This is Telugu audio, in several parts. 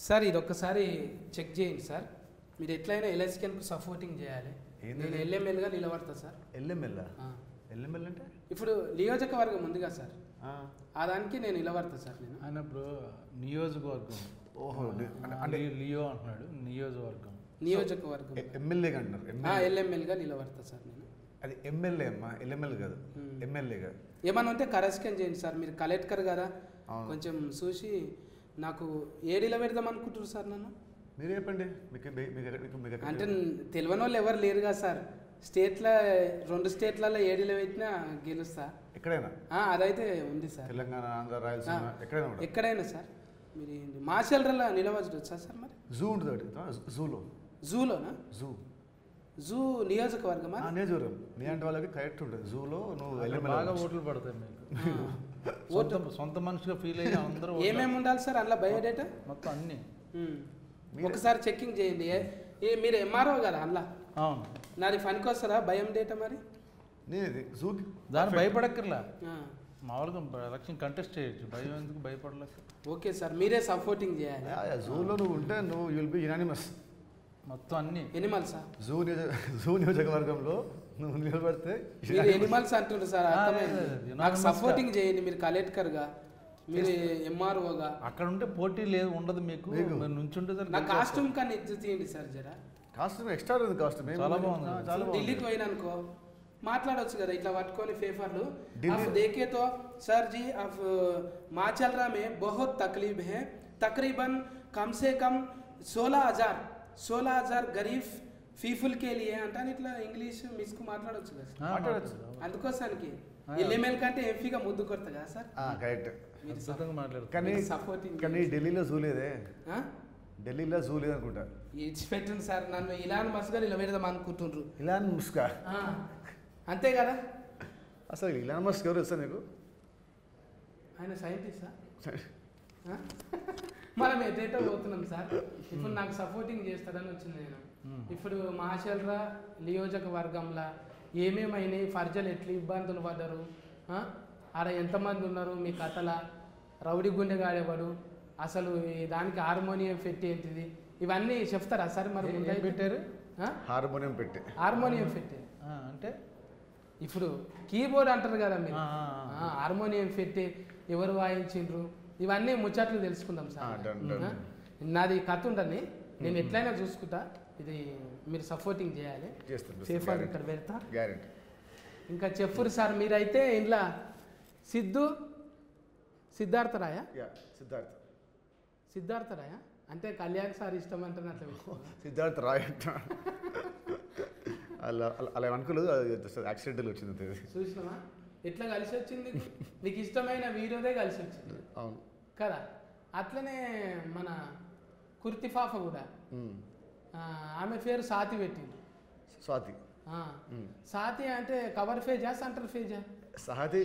సార్ ఇది ఒక్కసారి చెక్ చేయండి సార్ మీరు ఎట్లయినా ఎలక్ట్రికల్కు సపోర్టింగ్ చేయాలి ఏంది నేను ఇది? ఎల్ఎంఎల్గా నిలబడతా సార్ ఎల్ఎంఎల్ ఆ. ఎల్ఎంఎల్ అంటే ఇప్పుడు నియోజకవర్గం ఉందిగా సార్ ఆ. ఆ దానికి నేను నిలబడతా సార్ నేను ఆయన ఇప్పుడు నియోజకవర్గం ఓహో డి- అంటే- ఆ, అంటే లి- లియో అంటున్నాడు నియోజకవర్గం నియోజకవర్గం ఎ- ఎమ్మెల్యే అంటారు ఎమ్మెల్యే ఎల్ఎంఎల్గా నిలబడతా సార్ నేను అది ఎమ్మెల్యే అమ్మా ఎల్ఎంఎల్ కాదు Hmm. ఎమ్మెల్యే కాదు ఏమన్నా ఉంటే కరెస్కెన్ చేయండి సార్ మీరు కలెక్టర్ కదా అవును. కొంచెం చూసి నాకు ఏడిలో పెడదాం అనుకుంటారు సార్ నన్ను మీరు చెప్పండి మీకు మీ- మీకు ఎక్కడ- మీకు- మీకు ఎక్కడ- అంటే తెలియని వాళ్ళు ఎవరు లేరుగా సార్ స్టేట్లో రెండు స్టేట్లలో ఏడిలో పెట్టినా గెలుస్తా ఎక్కడైనా ఆ, అదైతే ఉంది సార్ తెలంగాణ ఆంధ్ర రాయలసీమ ఆ. ఎక్కడైనా కూడా ఎక్కడైనా సార్ మీరు ఏంటి మాషల్రలో నిలవచ్చు సార్ మరి జూ ఉంటుంది ఒకటి జూలో జూలోనా జూ జూ నియోజకవర్గమా నియోజకవర్గం నీ అంటే వాళ్ళకి కరెక్ట్ ఉంటుంది జూలో నువ్వు అక్కడ ఎల్ఎంఎల్ బాగా ఓట్లు పడతాయి మీకు ఆ. సొంత సొంత మనిషిగా ఫీల్ అయ్యి అందరూ ఓట్లు- ఏమేమి ఉండాలి సార్ అందులో బయోడేటా మొత్తం అన్ని ఉమ్. మీరే- ఒకసారి చెక్కింగ్ చేయండి ఏ- ఏ మీరు ఎంఆర్ఓ కదా అందులో అవును నాది పనికి వస్తుందా భయం డేటా మరి నేను జూకి దాన్ని భయపడక్కర్లా ఆ. మామూలుగా ఎలక్షన్ కంటెస్ట్ చేయొచ్చు భయం ఎందుకు భయపడలేక ఓకే సార్ మీరే సపోర్టింగ్ చేయాలి జూలో నువ్వు ఉంటే నువ్వు యుల్ బి యునానిమస్ మొత్తం అన్ని ఎనిమల్స్ జూ నియోజక జూ నియోజకవర్గంలో నువ్వు నిలబడితే మీరు ఎనిమల్స్ అంటుండ్రు సార్ ఆ, అర్థమైంది అదే, అదే. నాకు Unanimous సపోర్టింగ్ చేయండి మీరు కలెక్టర్గా మీరు ఎంఆర్ఓగా అక్కడ ఉంటే పోటీ లేదు ఉండదు మీకు మీకు. మీరు నుంచుంటే సరే నా గెలిచేస్తారు. కాస్ట్యూమ్ కానీ ఇజ్జత్ తీయండి సార్ జరా కాస్ట్యూమ్ ఎక్స్ట్రా ఉంది కాస్ట్యూమ్ చాలా బాగుంది. చాలా ఢిల్లీకి బాగుంది పోయినానుకో మాట్లాడొచ్చు కదా ఇట్లా పట్టుకొని పేపర్లు ఢిల్లీ- आप देखे तो सर जी अब माचलरा में बहुत तकलीफ है तकरीबन कम से कम सोलह हजार सोलह हजार गरीब పీపుల్ కే లియే అంటాను ఇట్లా ఇంగ్లీష్ మిస్కు మాట్లాడొచ్చు కదా సార్ ఆ, మాట్లాడొచ్చు. మాట్లాడదు. అందుకోసానికి ఆ. ఎల్ఎంఎల్ కంటే ఎంపీగా ముద్దు కొడతా కదా సార్ కరెక్ట్ మీరు అద్భుతంగా మాట్లాడుతున్నారు కానీ మీరు supporting కానీ ఢిల్లీలో జూ లేదే ఆ? ఢిల్లీలో జూ లేదనుకుంటా ఇచ్చిపెట్టండి సార్ నన్ను ఇలాన్ మస్గా నిలబెడదాం అనుకుంటుండ్రు ఇలాన్ ముస్కా ఆ, అంతే కదా అసలు ఇలాన్ మస్క్ ఎవరు వస్తారు నీకు ఆయన సైంటిస్టా ఆ? మనం ఎటేటో పోతున్నాం సార్ ఇప్పుడు నాకు సపోర్టింగ్ చేస్తాడని వచ్చింది నేను మ్మ్. ఇప్పుడు మాషల్రా నియోజకవర్గంలో ఏమేమైనాయి ఫర్జలు ఎట్లా ఇబ్బందులు పడ్డారు ఆ? ఆడ ఎంతమంది ఉన్నారు మీ కథల రౌడీ గుండె గాడేవాడు అసలు ఈ దానికి హార్మోనియం పెట్టి ఏంటిది ఇవన్నీ చెప్తారా సార్ మరి ఏ- ముందే ఏం పెట్టారు ఆ? హార్మోనియం పెట్టి హార్మోనియం పెట్టి ఆ, అంటే ఇప్పుడు కీబోర్డ్ అంటారు కదా మీరు ఆ, ఆ, ఆ. ఆ, హార్మోనియం పెట్టి ఎవరు వాయించిండ్రు ఇవన్నీ ముచ్చట్లు తెలుసుకుందాం ఆ, సార్ done, done. ఆ? నాది కథ ఉండని నేను ఎట్లయినా చూసుకుంటా ఇది మీరు సపోర్టింగ్ చేయాలి చేస్తాను పేపర్ ఇక్కడ పెడతా గ్యారెంటీ ఇంకా చెప్పురు సార్ మీరైతే ఇంట్లో సిద్ధు సిద్ధార్థ రాయ యా సిద్ధార్థ్ సిద్ధార్థ రాయ అంటే కళ్యాణ్ సార్ ఇష్టం అంటే అట్లా పెట్టుకున్నా. సిద్ధార్థ్ రాయ్ అంట అలా అలా- అలా అనుకోలేదు యాక్సిడెంటల్ వచ్చింది అంతే. చూసినావా ఎట్లా కలిసి వచ్చింది నీకు ఇష్టమైన వీడియోదే కలిసి వచ్చింది అవును కదా అట్లనే మన కుర్తిఫాఫ కూడా ఉమ్. ఆ, ఆమె పేరు సాతి పెట్టింది స్వాతి ఆ, ఉమ్. సాతి అంటే కవర్ పేజా సెంటర్ పేజా సహాతి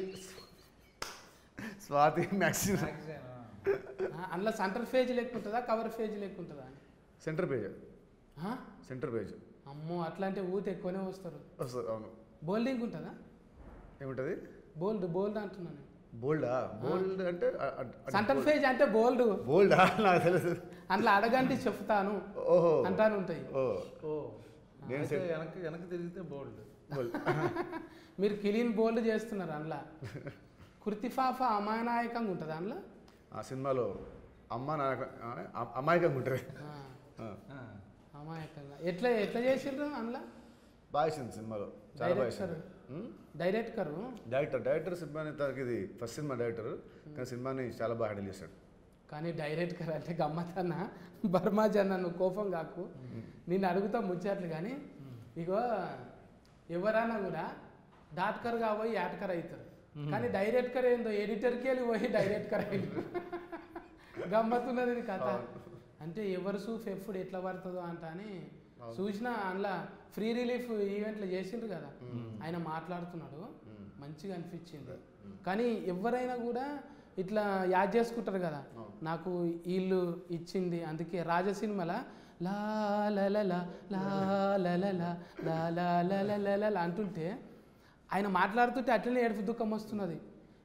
స్వాతి మ్యాక్సిమం Magazine, ఆ. ఆ, అందులో సెంటర్ పేజ్ లేకుంటుందా కవర్ పేజ్ లేకుంటుందా అని సెంటర్ పేజ్ ఆ? సెంటర్ పేజ్ అమ్మో అట్లా అంటే ఊత ఎక్కువనే వస్తారు వస్తుంది అవును బోల్డింగ్ ఉంటుందా ఏముంటుంది బోల్డ్ బోల్డ్ అంటున్నాను బోల్డా బోల్డ్ అంటే సెంటర్ పేజ్ అంటే బోల్డ్ బోల్డా నాకు తెలుసు అందులో అడగండి చెప్తాను ఓహో అంటాను ఉంటాయి ఓ ఓ నేను అయితే సెట్- వెనక్కి వెనక్కి తిరిగితే బోల్డ్ బోల్డ్ మీరు క్లీన్ బోల్డ్ చేస్తున్నారు అందులో కుర్తిఫాఫ అమాయనాయకంగా ఉంటుంది అందులో ఆ సినిమాలో అమ్మ నాకు అమాయకంగా ఉంటుంది ఆ, ఆ. అమాయకంగా ఎట్లా ఎట్లా చేసిండ్రు అందులో బాగా వేసింది సినిమాలో చాలా బాగా డైరెక్టర్ వేసింది ఉమ్? డైరెక్టర్ డైరెక్టర్ డైరెక్టర్ సినిమాని తనకి ఇది ఫస్ట్ సినిమా డైరెక్టర్ కానీ సినిమాని చాలా బాగా హ్యాండిల్ చేశాడు కానీ డైరెక్టర్ అంటే గమ్మతన్న బర్మాజన్న నువ్వు కోపం కాకు నేను అడుగుతా ముచ్చట్లు కానీ ఇగో ఎవరైనా కూడా డాట్కర్ పోయి యాట్కర్ అవుతారు కానీ డైరెక్టర్ ఏందో ఎడిటర్కి వెళ్ళి పోయి డైరెక్టర్ అయింది గమ్మత్తున్నది ఇది కథ అంటే ఎవరు సూఫ్ ఎప్పుడు ఎట్లా పడుతుందో అంట అని చూసినా అందులో ఫ్రీ రిలీఫ్ ఈవెంట్లు చేసిండ్రు కదా ఆయన మాట్లాడుతున్నాడు మంచిగా అనిపించింది కానీ ఎవరైనా కూడా ఇట్లా యాడ్ చేసుకుంటారు కదా నాకు వీళ్ళు ఇచ్చింది అందుకే రాజ సినిమాల లా లా లా లా లా లా లా లా లా లా లా లా లా లా లా అంటుంటే ఆయన మాట్లాడుతుంటే అట్లనే ఏడుపు దుఃఖం వస్తున్నది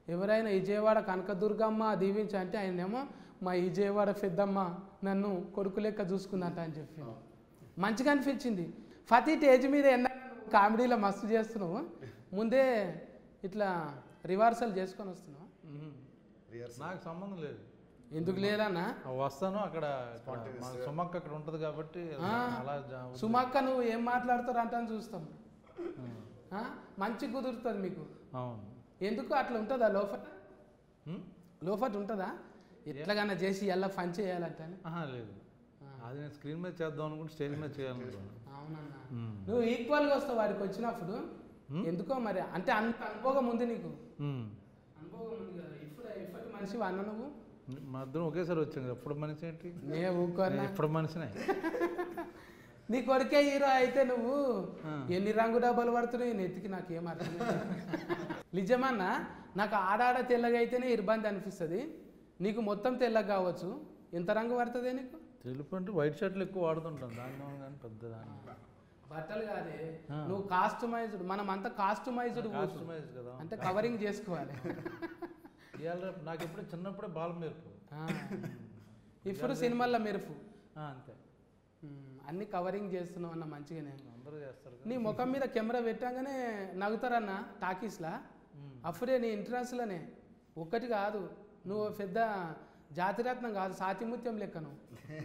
ఎవరైనా విజయవాడ కనకదుర్గమ్మ దీవించ అంటే ఆయనేమో మా విజయవాడ పెద్దమ్మ నన్ను కొడుకు లెక్క చూసుకుందంట అని చెప్పి మంచిగా అనిపించింది ప్రతి స్టేజ్ మీద ఎన్న కామెడీలో మస్తు చేస్తున్నావు ముందే ఇట్లా రివర్సల్ చేసుకొని వస్తున్నావు రిహర్సల్ నాకు సంబంధం లేదు ఎందుకు లేదన్నా వస్తాను అక్కడ ఇక్కడ మా సుమక్క అక్కడ ఉంటుంది కాబట్టి ఆ. అలా జా- సుమక్క నువ్వు ఏం మాట్లాడుతారు అంటాను చూస్తాం ఆ? మంచి కుదురుతుంది మీకు అవును ఎందుకు అట్లా ఉంటుందా లోఫట్ హ్మ్? లోఫట్ ఉంటుందా ఎట్లాగన్నా చేసి ఎలా ఫన్ చేయాలంటే ఆహా, లేదు అది నేను స్క్రీన్ మీద చేద్దాం అనుకుంటే స్టేజ్ మీద చేయాలనుకున్నాను అవునన్నా హ్మ్. నువ్వు ఈక్వల్గా వస్తావు వాడికి వచ్చినప్పుడు ఎందుకో మరి అంటే అంత అనుభవం ఉంది నీకు హ్మ్. అనుభవం ఉంది కదా ఇప్పుడు ఇప్పటి మనిషి అన్న నువ్వు మా ఇద్దరం ఒకేసారి వచ్చాం కదా ఎప్పుడు మనిషి ఏంటి నే ఊరుకోన్నా ఎప్పుడు మనిషినే నీ కొడుకే హీరో అయితే నువ్వు ఆ. ఎన్ని రంగు డబ్బాలు పడుతున్నాయి నెత్తికి నాకు ఏం అర్థం కాదు. నిజమన్నా నాకు ఆడాడ తెల్లగా అయితేనే ఇబ్బంది అనిపిస్తుంది నీకు మొత్తం తెల్లగా కావచ్చు ఎంత రంగు పడుతుంది నీకు తెలుపు అంటే వైట్ షర్ట్లు ఎక్కువ వాడుతుంటాం దాని మూలం కానీ పెద్ద దాని బట్టలు కాదే ఆ. నువ్వు కాస్టమైజ్డ్ మనం అంతా కాస్టమైజ్డ్ కాస్టమైజ్ కదా అంటే కవరింగ్ చేసుకోవాలి ఇవాళ రేపు నాకు ఎప్పుడే చిన్నప్పుడే బాల మేరకు ఆ. ఇప్పుడు సినిమాల్లో మెరుపు ఆ, అంతే ఉమ్, అన్ని కవరింగ్ చేస్తున్నావు అన్న మంచిగానే అందరూ చేస్తారు కదా నీ ముఖం మీద కెమెరా పెట్టగానే నవ్వుతారన్న టాకీస్లా ఉమ్. అప్పుడే నీ ఎంట్రన్స్లోనే ఒక్కటి కాదు నువ్వు పెద్ద జాతిరత్నం కాదు సాతిముత్యం లెక్క నువ్వు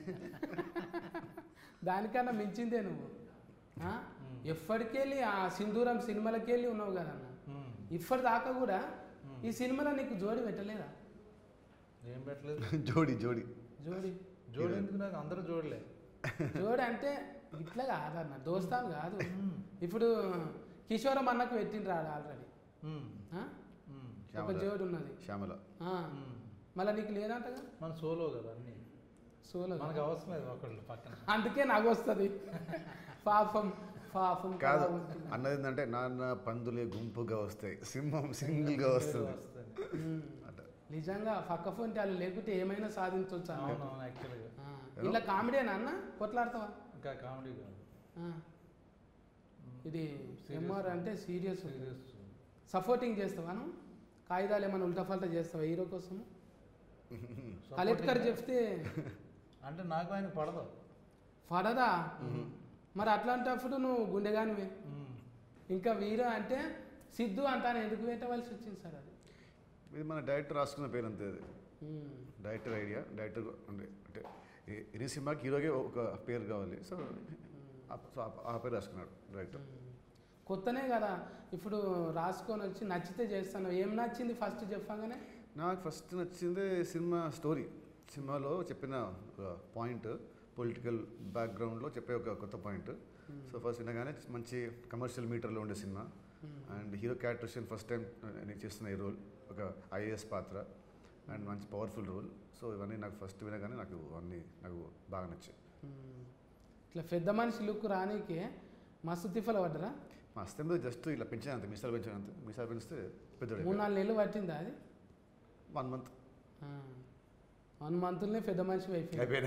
దానికన్నా మించిందే నువ్వు ఆ? ఎప్పటికెళ్ళి ఆ సింధూరం సినిమాలకి వెళ్ళి ఉన్నావు కదన్న ఉమ్. ఇప్పటి దాకా కూడా ఈ సినిమాలో నీకు జోడి పెట్టలేదా ఏం పెట్టలేదు జోడి జోడి జోడి జోడి ఎందుకు నాకు అందరూ జోడలే జోడి అంటే ఇట్లా కాదన్న దోస్తాను కాదు ఇప్పుడు కిషోరం అన్నకు పెట్టిండ్రు ఆల్రెడీ ఉమ్. ఆ? ఉమ్. ఒక శ్యామల జోడి ఉన్నది శ్యామల ఆ. ఉమ్. మళ్ళీ నీకు లేదంటగా మన సోలో కదా అన్ని సోలో మనకు అవసరం లేదు ఒకళ్ళు పక్కన అందుకే నాకు వస్తుంది పాపం పాపం కాదు కదా ఉంటుంది. అన్నది ఏంటంటే నాన్న పందులే గుంపుగా వస్తాయి సింహం సింగిల్గా వస్తుంది వస్తుంది ఉమ్. అట్లా నిజంగా పక్క ఫోన్ వాళ్ళు లేకుంటే ఏమైనా సాధించవచ్చు అన్న. అవునవును యాక్చువల్గా ఆ. ఇలా కామెడీనా అన్న కొట్లాడతావా ఇంకా కామెడీ కాదు ఆ. ఇది ఎంఆర్ అంటే సీరియస్ సీరియస్ సపోర్టింగ్ చేస్తావా నువ్వు కాగితాలు ఏమైనా ఉల్టా ఫల్టా చేస్తావా హీరో కోసం కలెక్టర్ చెప్తే అంటే నాకు ఆయన పడదు పడదా మరి అట్లాంటప్పుడు నువ్వు గుండెగానివే ఉమ్. ఇంకా వీరు అంటే సిద్ధు అంటాను ఎందుకు పెట్టవలసి వచ్చింది సార్ అది ఇది మన డైరెక్టర్ రాసుకున్న పేరు అంతే అది ఉమ్. డైరెక్టర్ ఐడియా డైరెక్టర్ అంటే అంటే ఈ- ఈ సినిమాకి హీరోకి ఒక పేరు కావాలి సో ఆ- సో ఆ- ఆ పేరు రాసుకున్నాడు డైరెక్టర్ ఉమ్. కొత్తనే కదా ఇప్పుడు రాసుకొని వచ్చి నచ్చితే చేస్తాను ఏం నచ్చింది ఫస్ట్ చెప్పగానే నాకు ఫస్ట్ నచ్చింది సినిమా స్టోరీ సినిమాలో చెప్పిన ఒక పాయింట్ పొలిటికల్ బ్యాక్గ్రౌండ్లో చెప్పే ఒక కొత్త పాయింట్ సో ఫస్ట్ వినగానే మంచి కమర్షియల్ మీటర్లో ఉండే cinema and hero characterisation first time నేను చేస్తున్న ఈ రోల్ ఒక ఐఏఎస్ పాత్ర అండ్ మంచి పవర్ఫుల్ రోల్ సో ఇవన్నీ నాకు ఫస్ట్ వినగానే నాకు అన్నీ నాకు బాగా నచ్చాయి ఉమ్. ఇట్లా పెద్ద మనిషి లుక్ రానీకి మస్తు తిఫల పడ్డరా మా అస్తం మీద జస్ట్ ఇలా పెంచాను అంతే మీసాలు పెంచాను అంతే మీసాలు పెంచితే మూడు పెద్దోడు నాలుగు నెలలు పట్టిందా అది వన్ మంత్ వన్ మంత్లోనే పెద్ద మనిషి అయిపోయింది అయిపోయినా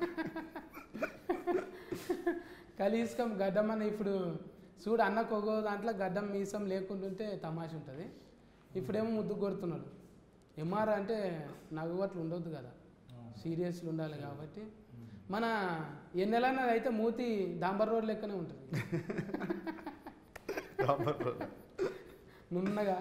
కలీస్కం గడ్డం అని ఇప్పుడు చూడు అన్నకు ఒక్కో దాంట్లో గడ్డం మీసం లేకుంటుంటే తమాష ఉంటుంది ఇప్పుడేమో ముద్దు కొడుతున్నాడు ఎంఆర్ అంటే నవ్వుగట్లు ఉండొద్దు కదా సీరియస్లు ఉండాలి కాబట్టి మన ఎన్నెలన్నది అయితే మూతి డాంబర్ రోడ్ లెక్కనే ఉంటుంది నున్నగా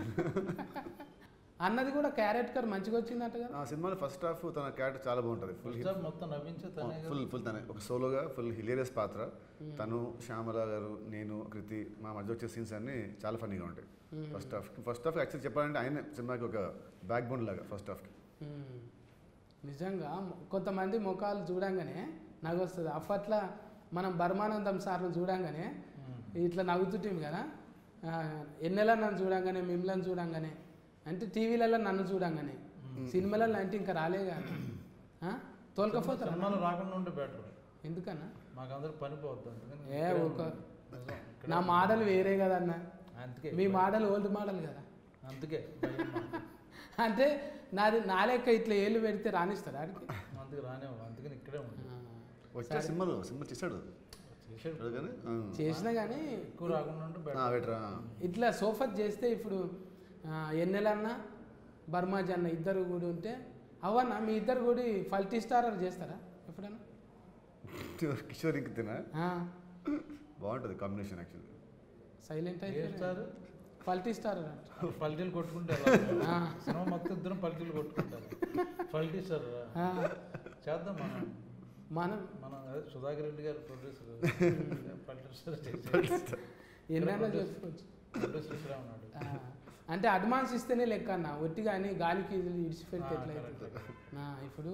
అన్నది కూడా క్యారెట్ కర్ మంచిగా వచ్చిందంట కదా ఆ సినిమాలో ఫస్ట్ హాఫ్ తన క్యారెక్టర్ చాలా బాగుంటుంది ఫుల్ ఒకసారి మొత్తం నవ్వించే తనే కదా. ఫుల్ ఫుల్ తనే ఒక సోలోగా ఫుల్ హిలేరియస్ పాత్ర తను శ్యామల గారు నేను కృతి మా మధ్య వచ్చే సీన్స్ అన్ని చాలా ఫన్నీగా ఉంటాయి first half first half actual చెప్పాలంటే ఆయన సినిమాకి ఒక బ్యాక్ బోన్ లాగా ఫస్ట్ హాఫ్కి ఉమ్. నిజంగా మొ- కొంతమంది ముఖాలు చూడంగానే నవ్వు వస్తుంది అప్పట్లో మనం బర్మానందం సార్ను చూడంగానే ఇట్లా నవ్వుతుంటాం కదా ఆ, ఎన్నెలా నన్ను చూడంగానే మిమ్మల్ని చూడంగానే అంటే టీవీలలో నన్ను చూడంగానే సినిమాలలో అంటే ఇంకా రాలే కదా ఆ? తోలుకపోతారా సినిమాలో రాకుండా ఉంటే బెటర్ ఎందుకన్నా మాకు అందరూ పని పోవద్దు అందుకని ఏ ఇక్కడే ఒక ఉన్నాం. నిజం. నా మోడల్ వేరే కదా అన్న అందుకే మీ మోడల్ ఓల్డ్ మోడల్ కదా అందుకే భయం మాకు. అంటే నాది నా లెక్క ఇట్లా ఏళ్ళు పెడితే రానిస్తారా ఆడికి అందుకే రానేవాడు అందుకని ఇక్కడే ఉంది ఆ. వచ్చే సినిమాలో సినిమా చేశాడు చేసాడు చూడు కానీ చేసినా కానీ ఎక్కువ రాకుండా ఉంటే బెటర్ వెటరా ఇట్లా సోఫత్ చేస్తే ఇప్పుడు ఆ, ఎన్నెలన్నా బర్మాజ్ అన్న ఇద్దరు కూడా ఉంటే అవన్న మీ ఇద్దరు కూడా ఫల్టీ స్టార్ చేస్తారా ఎప్పుడన్నా కిషోర్ ఇంక తినా ఆ, బాగుంటుంది కాంబినేషన్ యాక్చువల్లీ సైలెంట్ ఏ అయితే స్టార్ ఫల్టీ స్టార్ అంట. పల్టీలు కొట్టుకుంటారు ఆ. సినిమా మొత్తం ఇద్దరం పల్టీలు కొట్టుకుంటారు పల్టీ సార్ ఆ, చేద్దాం మనం మనం మనం అదే సుధాకర్ రెడ్డి గారు ప్రొడ్యూసర్ పల్టీ సార్ ఎన్నైనా చేసుకోవచ్చు ప్రొడ్యూసర్ ఇక్కడే ఉన్నాడు ఆ, అంటే అడ్వాన్స్ ఇస్తేనే లెక్క అన్న ఒట్టిగా అని గాలికి ఇడిచిపెడితే ఆ, ఎట్లా correct, అవుతుంది? correct. ఆ, ఇప్పుడు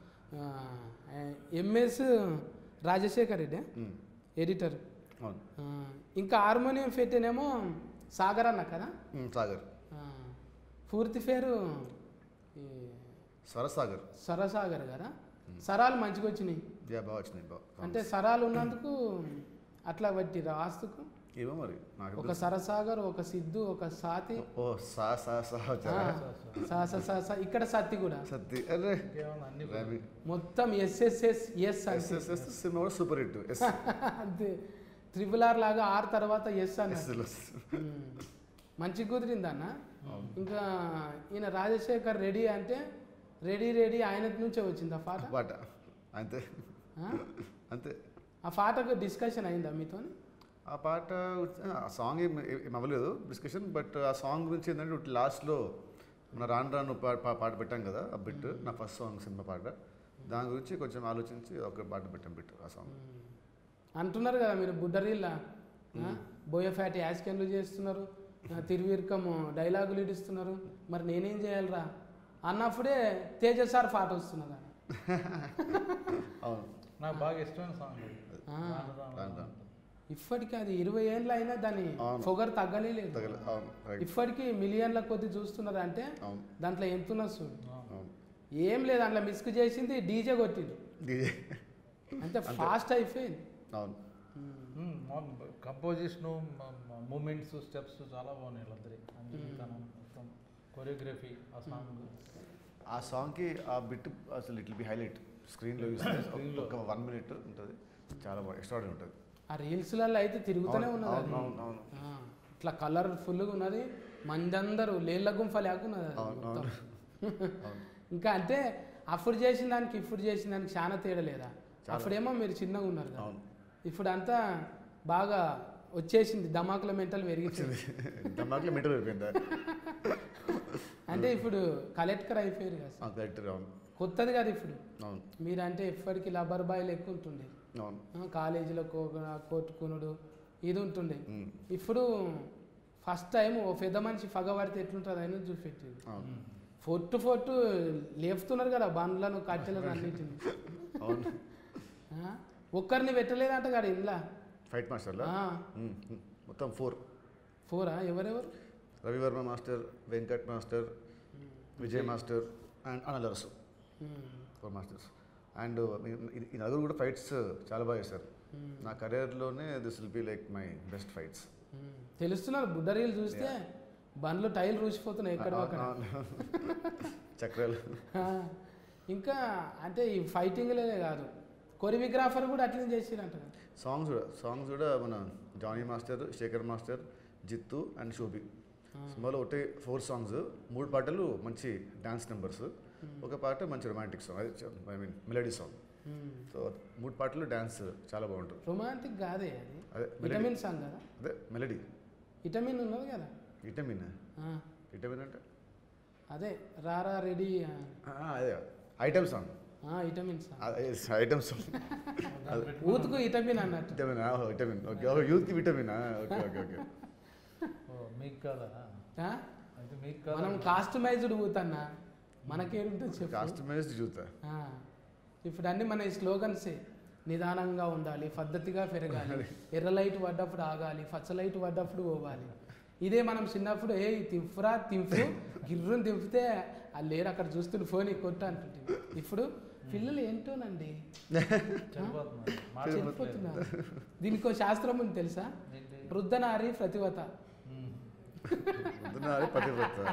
ఎంఎస్ రాజశేఖర్ రెడ్డి ఎడిటర్ అవును ఆ, ఇంకా హార్మోనియం పెట్టేనేమో సాగర్ అన్న కదా ఉమ్, సాగర్ ఆ, పూర్తి పేరు ఈ స్వరసాగర్ సరసాగర్ కదా సరాలు మంచిగా వచ్చినాయి యా బాగా వచ్చినాయి బాగా అంటే సరాలు ఉన్నందుకు అట్లా పట్టిరా ఆస్తుకు ఏమో మరి నాకు ఒక సరసాగర్ ఒక సిద్ధు ఒక సాతి ఓ సా సా సా ఆ, వచ్చారా సా సా సా సా ఇక్కడ సత్తి కూడా సత్తి అరే ఇంకేమన్నా అన్ని రవి మొత్తం SSS S S S S cinema కూడా సూపర్ హిట్ ఎస్ అంతే త్రిపుల్ ఆర్ లాగా ఆర్ తర్వాత ఎస్ అన్న ఎస్ మంచి కుదిరింది అన్న ఇంకా ఈయన రాజశేఖర్ రెడీ అంటే రెడీ రెడీ ఆయన నుంచే వచ్చింది ఆ పాట పాట అంతే ఆ? అంతే ఆ పాటకు డిస్కషన్ అయిందా మీతో ఆ పాట వచ్చి- ఆ సాంగ్ ఏం ఏం అవ్వలేదు డిస్కషన్ బట్ ఆ సాంగ్ గురించి ఏంటంటే లాస్ట్లో మన రాను రాను పా- పా- పాట పెట్టాం కదా ఆ బిట్ నా ఫస్ట్ సాంగ్ సినిమా పాట దాని గురించి కొంచెం ఆలోచించి ఒక పాట పెట్టాం బిట్ ఆ సాంగ్ అంటున్నారు కదా మీరు బుడ్డరీళ్ళ బోయఫాటి యాస్కెన్లు చేస్తున్నారు ఆ, తిరువీర్కము డైలాగులు ఇడుస్తున్నారు మరి నేనేం చేయాలిరా అన్నప్పుడే తేజ సార్ పాట వస్తున్నదా అవును నాకు బాగా ఇష్టమైన సాంగ్ అది. ఆ. రాను రాను రాను రాను. ఇప్పటికీ అది ఇరవై ఏళ్ళు అయినా దాని అవును. పొగరు తగ్గలేదు తగల అవును రైట్ ఇప్పటికీ మిలియన్ల కొద్ది చూస్తున్నారు అంటే అవును దాంట్లో ఎంత ఉన్నది చూడు ఆ. అవును ఏం లేదు అందులో మిస్క్ చేసింది డీజే కొట్టిండు డీజే అంతే ఫాస్ట్ అయిపోయింది అవును కంపోజిషను మూమెంట్స్ స్టెప్స్ చాలా బాగున్నాయి వీళ్ళందరి అంజలితనం మొత్తం కొరియోగ్రఫీ ఆ సాంగ్ ఆ సాంగ్కి ఆ బిట్ అసలు ఇట్ బి హైలైట్ స్క్రీన్లో చూస్తే Screen లో. ఒక వన్ మినిట్ ఉంటుంది చాలా బాగా ఎక్స్ట్రాడీ ఉంటుంది ఆ రీల్స్లలో అయితే తిరుగుతూనే అవును, ఉన్నది అది. అవును, అవును, ఆ, ఇట్లా కలర్ఫుల్గా ఉన్నది మందందరూ లేళ్ళ గుంఫ లేకున్నది అది అవును, మొత్తం. అవును ఇంకా అంటే అప్పుడు చేసిన దానికి ఇప్పుడు చేసిన దానికి చాలా తేడా లేదా చాలా. అప్పుడేమో మీరు చిన్నగా ఉన్నారు కదా అవును ఇప్పుడు అంతా బాగా వచ్చేసింది ధమాకుల మెంటల్ పెరిగించింది దమ్మాకులో మీటర్ అయిపోయిందా అంటే ఇప్పుడు కలెక్టర్ అయిపోయారు కదా సార్. కరెక్ట్ అవును కొత్తది కదా ఇప్పుడు అవును మీరంటే ఎప్పటికీ లబ్బర్ బాయ్లు ఎక్కువ ఉంటుండే అవును ఆ, కాలేజీలో కో- కొట్టుకునుడు ఇది ఉంటుండే ఉమ్, ఇప్పుడు ఫస్ట్ టైం ఓ పెద్ద మనిషి పగబడితే ఎట్లుంటుంది అని చూపెట్టింది అవును ఫొట్టు ఫొట్టు లేపుతున్నారు కదా బండ్లను కట్టెలను అన్నింటిని అవును ఆ? ఒక్కరిని పెట్టలేదంట కదా ఇంట్లో ఫైట్ మాస్టర్లా ఉమ్, ఉమ్. మొత్తం ఫోర్ ఫోరా ఎవరెవరు Ravivarma master Venkat master Vijay master and Analarasu ఉమ్, ఫోర్ మాస్టర్స్ అండ్ ఈ నలుగురు కూడా ఫైట్స్ చాలా బాగా చేశారు ఉమ్, నా కెరియర్లోనే this will be like my best fights ఉమ్. తెలుస్తున్నారు బుడ్డరీలు చూస్తే బండ్లు టైర్లు రూసిపోతున్నాయి ఎక్కడ అక్కడ చక్రాలు ఆ, ఇంకా అంటే ఈ ఫైటింగ్లే కాదు కొరియోగ్రాఫర్ కూడా అట్లనే చేసిరంట కదా. సాంగ్స్ కూడా సాంగ్స్ కూడా మన Jani master Sekhar master Jithu and Shobhi ఆ, సినిమాలో ఒకటి ఫోర్ సాంగ్స్ మూడు పాటలు మంచి డాన్స్ నెంబర్స్ ఉమ్, ఒక పాట మంచి రొమాంటిక్ సాంగ్ అది ఐ మీన్ మెలడీ సాంగ్ ఉమ్. సో మూడు పాటలు డాన్స్ చాలా బాగుంటుంది రొమాంటిక్ కాదే అది అదే మెలడీ విటమిన్ సాంగ్ కదా అదే మెలడీ విటమిన్ ఉన్నది కదా విటమిన్ ఆ, విటమిన్ అంటే అదే రారా రెడీ ఆ, అదే item song vitamin song item song ఊతుకు విటమిన్ అన్నట్టు విటమిన్ విటమిన్ ఓకే ఓకే యూత్కి విటమిన్ ఓకే ఓకే ఓకే ఓ మీకు కాదా ఆ? అయితే మీకు కాదా మనం కాస్టమైజ్డ్ ఊతన్నా మనకేముంటుంది చెప్పు కాస్టమైజ్డ్ చూతా ఆ, ఇప్పుడు అన్ని మన స్లోగన్సే నిదానంగా ఉండాలి పద్ధతిగా పెరగాలి ఎర్ర లైట్ పడ్డప్పుడు ఆగాలి పచ్చ లైట్ పడ్డప్పుడు పోవాలి ఇదే మనం చిన్నప్పుడు ఏ తింపురా తింపు గిర్రుని తింపితే వాళ్ళు లేరు అక్కడ చూస్తుంటే ఫోన్ కొట్టు అంటుంటే ఇప్పుడు పిల్లలు ఏంటోనండి చనిపోతున్నారు చనిపోతున్నారు మాట్లాడుతున్నారు దీనికి ఒక శాస్త్రం ఉంది తెలుసా ఏంటి వృద్ధనారి ప్రతివత ఉమ్. పొద్దున్న పది పోతా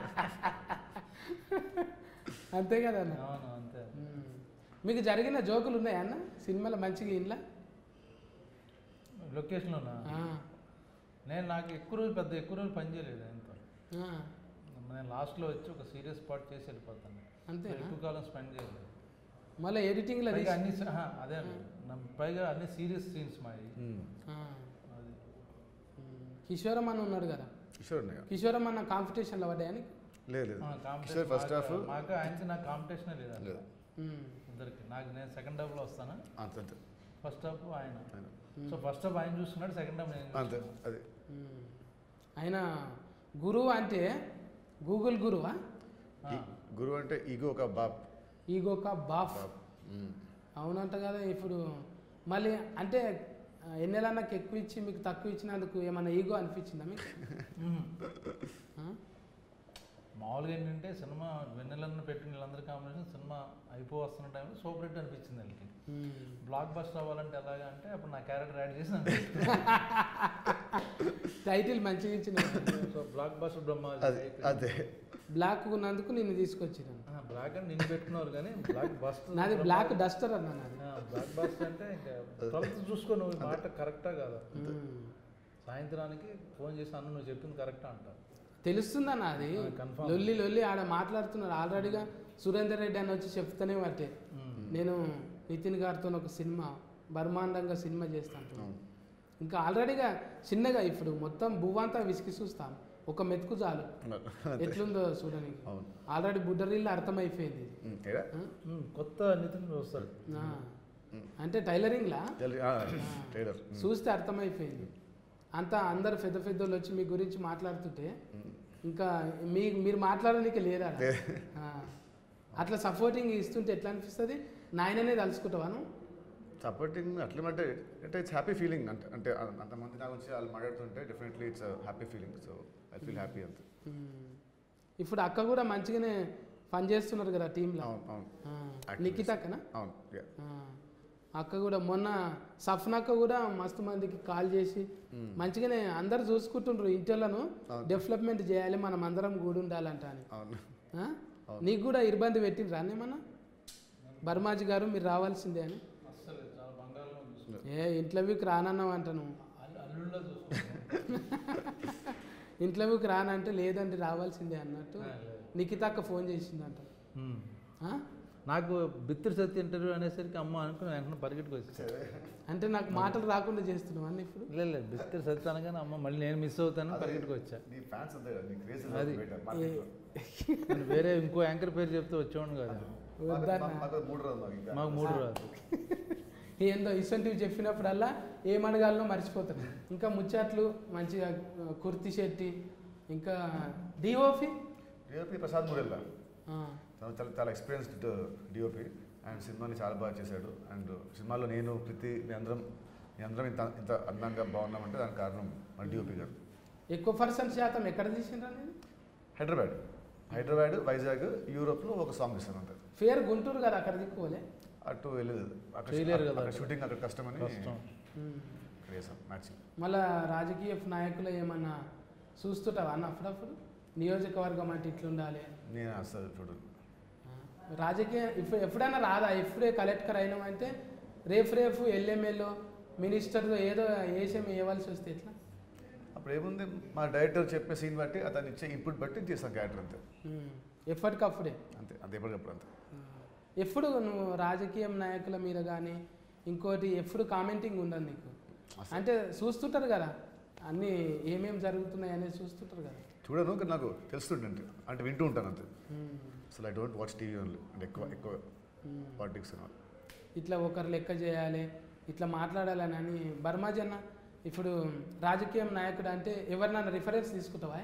అంతే కదా అన్న అవును అంతే ఉమ్. మీకు జరిగిన జోకులు ఉన్నాయా అన్న సినిమాలో మంచిగా ఇంట్లో లొకేషన్లోనా నేను నాకు ఎక్కువ రోజులు పెద్ద ఎక్కువ రోజులు పని చేయలేదు ఆయనతో నేను లాస్ట్లో వచ్చి ఒక సీరియస్ పార్ట్ చేసి వెళ్ళిపోతాను అంతేనా ఎక్కువ కాలం స్పెండ్ చేయలేదు మళ్ళీ ఎడిటింగ్లో పైగా అన్ని స- ఆహా, అదే అండి. నా- పైగా అన్ని సీరియస్ సీన్స్ మావి అది కిషోరం అన్న ఉన్నాడు కదా కిషోర్ ఉన్నాయా? కిషోరం అన్న కాంపిటీషన్లో పడ్డాయని లేదు లేదు ఆ, competition కిషోర్ ఫస్ట్ హాఫ్ మాకు- మాకు ఆయనకి నాకు కాంపిటీషన్ లేదు అసలు. లేదు ఇద్దరికి నాకు నేను సెకండ్ హాఫ్లో వస్తాను అంతే అంతే ఫస్ట్ హాఫ్ ఆయన ఆయన. సో ఫస్ట్ హాఫ్ ఆయన చూస్తున్నాడు సెకండ్ హాఫ్ నేను అంతే చూస్తున్నాను. అది ఆయన గురువు అంటే గూగుల్ గురువా ఆ, ఈ- గురువు అంటే ఈగో ఒక బాప్ ఈగోక బాఫ్ బాప్ మ్మ్. అవునంట కదా ఇప్పుడు మళ్ళీ అంటే ఆ, ఎన్నెలన్నకు ఎక్కువ ఇచ్చి మీకు తక్కువ ఇచ్చినందుకు ఏమన్నా ఈగో అనిపించిందా మీకు మ్మ్. ఆ? మామూలుగా ఏంటంటే సినిమా వెన్నెలను పెట్టిన వీళ్ళందరి కాంబినేషన్ సినిమా అయిపో వస్తున్న టైంలో సూపర్ హిట్ అనిపించింది వాళ్ళకి మ్మ్. బ్లాక్ బస్టర్ అవ్వాలంటే ఎలాగా అంటే అప్పుడు నా క్యారెక్టర్ యాడ్ చేసి టైటిల్ మంచిగా ఇచ్చిన సో బ్లాక్ బస్టర్ బ్రహ్మ అది అదే బ్లాక్ ఉన్నందుకు నిన్ను తీసుకొచ్చినాను బ్లాక్ అని నిన్ను పెట్టుకున్నారు కానీ బ్లాక్ బస్టర్ నాది బ్లాక్ డస్టర్ అన్న నాది బ్లాక్ బస్టర్ అంటే ఇంకా ట్వెల్త్ చూసుకో నువ్వు ఈ మాట కరెక్టా కాదా మ్మ్. సాయంత్రానికి ఫోన్ చేసి అన్న నువ్వు చెప్పింది కరెక్టా అంట తెలుస్తుందా నాది ఆ, confirm. లొల్లి లొల్లి ఆడ మాట్లాడుతున్నారు ఆల్రెడీగా సురేందర్ రెడ్డి అని వచ్చి చెప్తూనే పట్టే నేను నితిన్ గారితో ఒక సినిమా బర్మాండంగా సినిమా చేస్తాను అవును. ఇంకా ఆల్రెడీగా చిన్నగా ఇప్పుడు మొత్తం భూవంతా విసికి చూస్తాను ఒక మెతుకు చాలు అంతే. ఎట్లుందో చూడడానికి అవును ఆల్రెడీ బుడ్డరీళ్ళు అర్థమైపోయింది ఇది. మ్మ్. ఏడా? ఆ? కొత్త నితిన్ వస్తాడు ఆ. అంటే టైలరింగ్లా తెలి- ఆ, ట్రైలర్ మ్మ్. చూస్తే అర్థమైపోయింది అంతా అందరు పెద్ద పెద్దోళ్ళు వచ్చి మీ గురించి మాట్లాడుతుంటే మ్మ్. ఇంకా మీ మీరు మాట్లాడడానికి లేదా లే. అట్లా సపోర్టింగ్ ఇస్తుంటే ఎట్లా అనిపిస్తుంది నాయననే తలుచుకుంటావాను సపోర్టింగ్ అట్లా అంటే అంటే ఇట్స్ హ్యాపీ ఫీలింగ్ అంటే అంటే అంతమంది నా గురించి వాళ్ళు మాట్లాడుతుంటే definitely it's happy feeling so I feel happy అంతే ఇప్పుడు అక్క కూడా మంచిగానే పని చేస్తున్నారు కదా టీంలో అవును అవును Activist. నిఖిత అక్కనా అవును yeah. ఆ. అక్క కూడా మొన్న సఫ్న అక్క కూడా మస్తు మందికి కాల్ చేసి మ్మ్. మంచిగానే అందరు చూసుకుంటుండ్రు ఇంటిలను అవును. డెవలప్మెంట్ చేయాలి మనం అందరం కూడి ఉండాలంట అని అవును ఆ? అవును. నీకు కూడా ఇబ్బంది పెట్టిండ్రా అన్నేమన్నా బర్మాజీ గారు మీరు రావాల్సిందే అని అస్సలు చాలా బంగారంలో చూసుకుంటాడు ఏ ఇంట్లోకి రానన్నావు అంట నువ్వు అల్లుళ్ళలో చూసుకుంటాడు ఇంట్లోకి రానంటే లేదండి రావాల్సిందే అన్నట్టు నిఖిత అక్క ఫోన్ చేసిందంట ఆ? నాకు బిత్తిరి సత్య ఇంటర్వ్యూ అనేసరికి అమ్మ అనుకుని వెంటనే పరిగెట్టుకు వచ్చేసాను అంటే నాకు మాటలు రాకుండా చేస్తున్నావు అన్న ఇప్పుడు లేదు లేదు బిత్తిరి సత్య అనగానే అమ్మ మళ్ళీ నేను మిస్ అవుతాను పరిగెట్టుకు వచ్చా నీ ఫ్యాన్స్ అంతే కదా నీ క్రేజ్ అది. ఏ- నేను వేరే ఇంకో యాంకర్ పేరు చెప్తే వచ్చేవాడు కదా వద్దన్న మూడు రోజులు మాకు ఇంకా. మాకు మూడు రాదు ఏందో ఇసొంటివి చెప్పినప్పుడల్లా ఏమనగాలనో మర్చిపోతాను ఇంకా ముచ్చట్లు మంచిగా ఆ, కుర్తి శెట్టి ఇంకా డిఓపి డిఓపి ప్రసాద్ మురెల్లా తను చాలా చాలా ఎక్స్పీరియన్స్డ్ డిఓపి అండ్ సినిమాని చాలా బాగా చేశాడు అండ్ సినిమాలో నేను ప్రతి మీ అందరం మీ అందరం ఇంత ఇంత అందంగా బాగున్నామంటే దానికి కారణం మన డిఓపి గారు ఎక్కువ పర్సెంట్ శాతం ఎక్కడ తీసిండ్రా నేను హైదరాబాద్ హైదరాబాద్ వైజాగ్ యూరోప్లో ఒక సాంగ్ ఇస్తాను అంతే ఫేర్ గుంటూరు కదా అక్కడ దిక్కుకోలే అటు వెళ్ళలేదు అక్కడ చేయలేరు కదా. అక్కడ షూటింగ్ అక్కడ కష్టమని కష్టం ఇక్కడ చేసాం మ్యాచింగ్ మళ్ళా రాజకీయ నాయకులు ఏమన్నా చూస్తుంటావా అన్న అప్పుడప్పుడు నియోజకవర్గం అంటే ఇట్లుండాలి నేను అసలు చూడు ఆ, రాజకీయ ఇప్పుడు ఎప్పుడైనా రాదా ఇప్పుడే కలెక్టర్ అయినామంటే రేపు రేపు ఎల్ఎంఏలో మినిస్టర్తో ఏదో ఏషం వేయవలసి వస్తే ఎట్లా అప్పుడు ఏముంది మా డైరెక్టర్ చెప్పే సీన్ బట్టి అతను ఇచ్చే ఇన్పుట్ బట్టి చేస్తాం క్యారెక్టర్ అంతే ఉమ్, ఎప్పటికప్పుడు అంతే అంతే ఎప్పటికప్పుడు అంతే ఎప్పుడు నువ్వు రాజకీయం నాయకుల మీద కానీ ఇంకోటి ఎప్పుడు కామెంటింగ్ ఉండదు నీకు అసలు అంటే చూస్తుంటారు కదా అన్నీ ఏమేమి జరుగుతున్నాయి అనేది చూస్తుంటారు కదా చూడను కానీ నాకు తెలుస్తుండే అంతే అంటే వింటూ ఉంటాను అంతే ఉమ్, అసలు I don't watch TV only అంటే ఎక్కువ ఎక్కువ ఉమ్. పాలిటిక్స్ ఇట్లా ఒకరు లెక్క చేయాలి ఇట్లా మాట్లాడాలని అని బర్మాజన్న ఇప్పుడు రాజకీయం నాయకుడు అంటే ఎవరినైనా రిఫరెన్స్ తీసుకుంటావా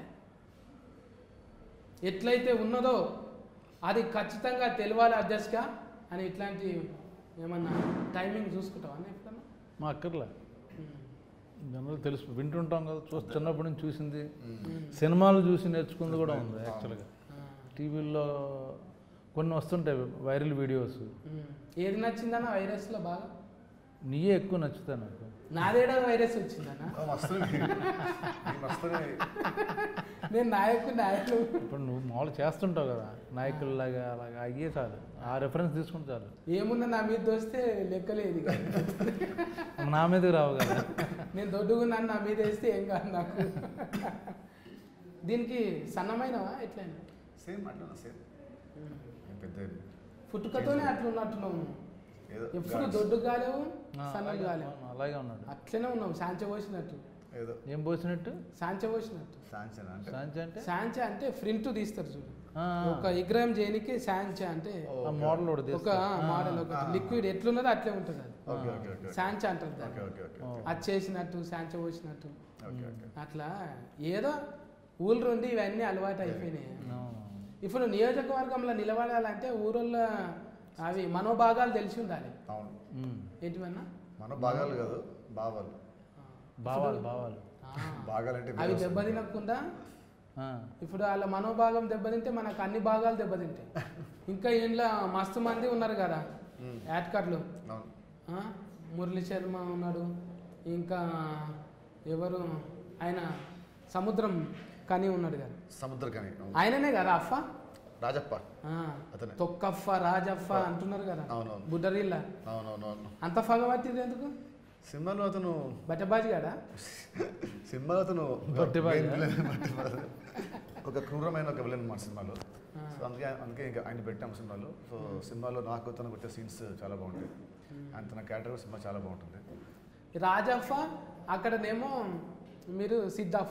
ఎట్లయితే ఉన్నదో అది ఖచ్చితంగా తెలియాలి అధ్యక్షగా అని ఇట్లాంటి ఏమన్నా టైమింగ్ చూసుకుంటావా అన్న ఎప్పుడన్నా మా అక్కర్లే ఉమ్. జనరల్ తెలుసు వింటుంటాం కదా చూ చిన్నప్పటి నుంచి చూసింది ఉమ్. సినిమాలు చూసి నేర్చుకుంది కూడా ఉంది యాక్చువల్గా ఆ. టీవీల్లో కొన్ని వస్తుంటాయి వైరల్ వీడియోస్ ఉమ్. ఏది నచ్చిందన్న వైరస్లో బాగా నీయే ఎక్కువ నచ్చుతాయి నాకు నాదేడా వైరస్ వచ్చిందన్న వస్తుంది వస్తుంది నేను నాయకుడు నాయకుడు ఇప్పుడు నువ్వు మామూలు చేస్తుంటావు కదా నాయకుల్లాగా అలాగా అయ్యే చాలు ఆ రెఫరెన్స్ తీసుకుంటే చాలు ఏమున్నా నా మీద దోస్తే లెక్కలేదు ఇక. నా మీదకి రావు కదా నేను దొడ్డుగున్నాను నా మీద వేస్తే ఏం కాదు నాకు దీనికి సన్నమైనవా ఎట్లయినా సేమ్ అట్లా సేమ్ పెద్ద పుట్టుకతోనే అట్లా ఉన్నట్టున్నావు నువ్వు. ఏదో ఎప్పుడు gods. దొడ్డు కాలేవు ఆ, సన్నగా అలాగే కాలేవు అవును, అలాగే ఉన్నాడు అట్లనే ఉన్నావు సాంచ పోసినట్టు ఏదో ఏం పోసినట్టు సాంచ పోసినట్టు సాంక్షన్ అంటే సాంచి అంటే సాంచ అంటే ప్రింట్ తీస్తారు చూడు ఆ, ఒక విగ్రహం చేయనికి సాంచ అంటే ఆ మోడల్ ఒకటి ఒక తీస్తారు. ఆ, మోడల్ ఒక ఆ. లిక్విడ్ ఎట్లున్నదో అట్లే ఉంటుంది అది ఓకే ఓకే ఓకే సాంచ అంటారు ఓకే దాన్ని ఓకే ఓకే ఓ. అది చేసినట్టు సాంచ పోసినట్టు ఓకే ఓకే అట్లా ఏదో ఊళ్ళు నుండి ఇవన్నీ అలవాటు అయిపోయినాయి అవును. ఇప్పుడు నియోజకవర్గంలో నిలబడాలంటే ఊరోళ్ళ అవి మనోభాగాలు తెలిసి ఉండాలి అవును ఉమ్. ఏంటివన్నా మన భాగాలు కాదు భావాలు ఆ. భావాలు భావాలు ఆ. భాగాలంటే అవి వేరే దెబ్బతినకుండా ఆ, ఇప్పుడు వాళ్ళ మనోభాగం దెబ్బతింటే మనకు అన్ని భాగాలు దెబ్బతింటాయి ఇంకా ఇంట్లో మస్తు మంది ఉన్నారు కదా ఉమ్. యాడ్కర్లు అవును ఆ, మురళీ శర్మ ఉన్నాడు ఇంకా ఎవరు ఆయన సముద్రం కని ఉన్నాడు కదా సముద్రకని అవును. ఆయననే కదా అఫ్ఫ రాజప్ప ఆ, అతనే తొక్కఫ్ఫ రాజఫ్ఫ అంటున్నారు కదా అవునవును బుడ్డరిల్ల అవునవునవును అంత పగబట్టింది ఎందుకు సినిమాలో అతను బట్టబాజి కాడా సినిమాలో అతను బట్టిబాజా? main villain, బట్టిబాజా. ఒక క్రూరమైన ఒక విలన్ మా సినిమాలో ఆ. సో అందుకే అందుకే ఇంకా ఆయన పెట్టాము సినిమాలో సో సినిమాలో నాకు తనకు వచ్చే సీన్స్ చాలా బాగుంటాయి ఆయన తన క్యారెక్టర్ సినిమా చాలా బాగుంటుంది రాజఫ్ఫ అక్కడనేమో మీరు సిద్ధఫ్ఫ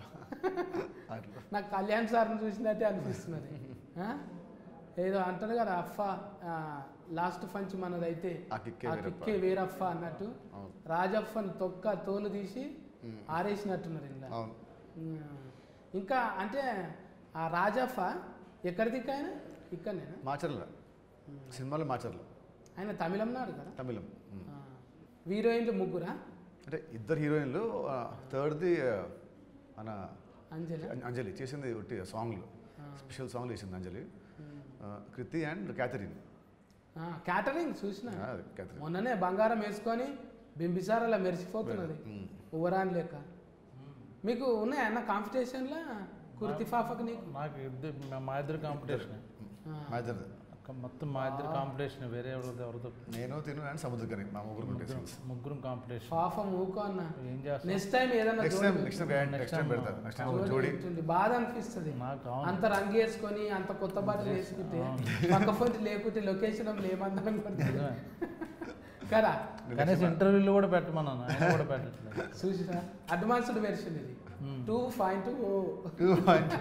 అట్లా నాకు కళ్యాణ్ సార్ని చూసినట్టే అనిపిస్తున్నది ఆ? ఏదో అంటారు కదా అఫ్ఫ లాస్ట్ ఫంచ్ మనదైతే ఆ కిక్కే ఆ వేరప్ప. కిక్కే వేరఫ్ఫ అన్నట్టు అవును రాజఫ్ఫని తొక్క తోలు తీసి ఉమ్. ఆరేసినట్టున్నారు ఇందులో అవును ఉమ్. ఇంకా అంటే ఆ రాజఫ్ఫ ఎక్కడ దిక్కు ఆయన ఇక్కడనేనా మాచర్ల సినిమాలో మాచర్ల ఆయన తమిళం నాడు కదా తమిళం ఉమ్. ఆ. హీరోయిన్లు ముగ్గురా అంటే ఇద్దరు హీరోయిన్లు థర్డ్ది మన అంజలి అం- అంజలి చేసింది ఒకటి సాంగ్లు స్పెషల్ సాంగ్లు చేసింది అంజలి ఆ, కృతి అండ్ క్యాథరిన్ క్యాటరింగ్ చూసిన ఆ, అది క్యాథరిన్ మొన్ననే బంగారం వేసుకొని బింబిసార్ అలా మెరిసిపోతున్నది ఉమ్. ఉవరాన్ లెక్క మీకు ఉన్నాయా అన్న కాంపిటీషన్లో కుర్తి ఫాఫక్ నీకు నాకు ఇద్దరు మా ఇద్దరు కాంపిటీషన్ ఆ. మా ఇద్దరిది మొత్తం మా ఇద్దరు కాంపిటీషన్ వేరే ఎవరితో ఎవరితో నేను తిను అండ్ సముద్రకని మా ముగ్గురు ముగ్గురం ముగ్గురం కాంపిటీషన్ పాపం ఊకో అన్న ఏం చేస్తాం నెక్స్ట్ టైం ఏదైనా నెక్స్ట్ జోడి time next time next time పెడతారు నెక్స్ట్ టైం జోడి జోడి ఉంటుంది. బాధ అనిపిస్తుంది నాకు అవును. అంత రంగు వేసుకొని అంత కొత్త బట్టలు వేసుకుంటే పక్క ఫోన్ లేకుంటే లొకేషన్ ఏమందరం పడుతుంది నిజమే. కదా కనీసం ఇంటర్వ్యూలు కూడా పెట్టమన్నాను ఆయన కూడా పెట్టట్లేదు చూసినా అడ్వాన్స్డ్ వెర్షన్ ఇది ఉమ్. Two point O two point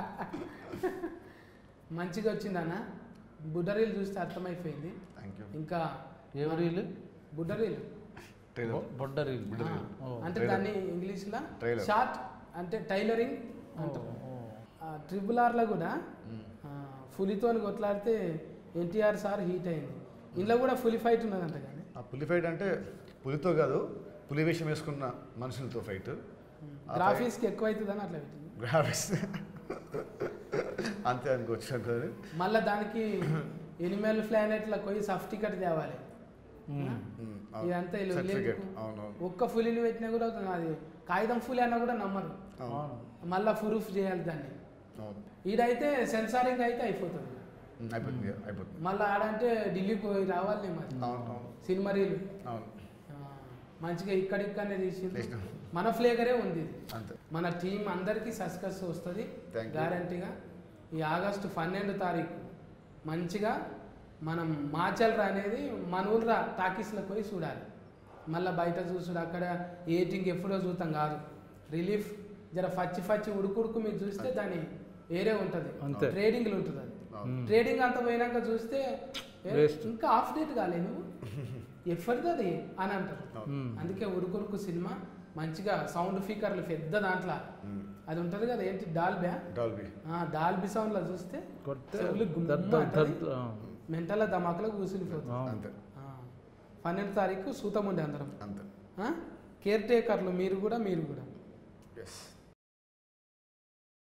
మంచిగా వచ్చిందన్న బుడ్డరీలు చూస్తే అర్థమైపోయింది థ్యాంక్ యూ ఇంకా ఏ రీలు బుడ్డరీలు ట్రైలర్ బొడ్డ రీల్ ఆ, ఓ. అంటే Trailer. దాన్ని ఇంగ్లీష్లో Trailer. షార్ట్ అంటే టైలరింగ్ ఓ, అంటారు ఓ. ట్రిపుల్ ఆర్లో కూడా ఫులితోని కొట్లాడితే ఎన్టీఆర్ సార్ హీట్ అయింది ఇంట్లో కూడా ఫుల్ ఫైట్ ఉన్నదంట కానీ ఆ పులి ఫైట్ అంటే పులితో కాదు పులి వేషం వేసుకున్న మనుషులతో ఫైట్ గ్రాఫిక్స్కి ఎక్కువ అవుతుందని అట్లా పెట్టింది గ్రాఫిక్స్ అంతే అనుకోవచ్చు అనుకోని మళ్ళీ దానికి ఎనిమల్ ప్లానెట్ల పోయి సర్టిఫికెట్ తేవాలి ఉమ్. ఇదంతా వీళ్ళు సర్టిఫికేట్ లేకు- అవునవును ఒక్క ఫులిని పెట్టినా కూడా అది కాగితం ఫులి అన్నా కూడా నమ్మరు అవును అవును మళ్ళీ ప్రూఫ్ చేయాలి దాన్ని అవును ఈడైతే సెన్సారింగ్ అయితే అయిపోతుంది ఉమ్, అయిపోతుంది ఇక, అయిపోతుంది మళ్ళీ ఆడంటే ఢిల్లీ పోయి రావాలి మరి అవును అవును సినిమా రీలు అవును ఆ, మంచిగా ఇక్కడిక్కడనే తీసింది చేసినాం. మన ఫ్లేగరే ఉంది ఇది అంతే మన టీం అందరికీ సక్సెస్ వస్తుంది Thank you. గ్యారంటీగా ఈ ఆగస్టు పన్నెండు తారీఖు మంచిగా మనం మాచల్రా అనేది మన ఊళ్ళ టాకీస్లో పోయి చూడాలి మళ్ళీ బయట చూసుడు అక్కడ ఏటింగ్ ఎప్పుడో చూస్తాం కాదు రిలీఫ్ జర ఫచ్చి ఫచ్చి ఉడుకుడుకు మీరు చూస్తే దాని వేరే ఉంటుంది అంతే. ట్రేడింగ్లు ఉంటుంది అది అవును ఉమ్. ట్రేడింగ్ అంత పోయినాక చూస్తే ఏ, Waste. ఇంకా ఆఫ్ డేట్ కాలే నువ్వు ఎఫర్ది అది అని అంటారు అవును ఉమ్. అందుకే ఉరుకురుకు సినిమా మంచిగా సౌండ్ స్పీకర్లు పెద్ద దాంట్లో ఉమ్. అది ఉంటుంది కదా ఏంటి డాల్బ్యా డాల్బీ ఆ, డాల్బీ సౌండ్లో చూస్తే కొడితే చెవులు గుమ్మ దర్ దర్ అంటది. దర్ ఆ. మెంటల్ ధమాకులో కూర్చునిపోతుంది అవును. అంతే ఆ, పన్నెండు తారీఖు సూతం ఉండే అందరం అంతే కేర్ టేకర్లు మీరు కూడా మీరు కూడా ఎస్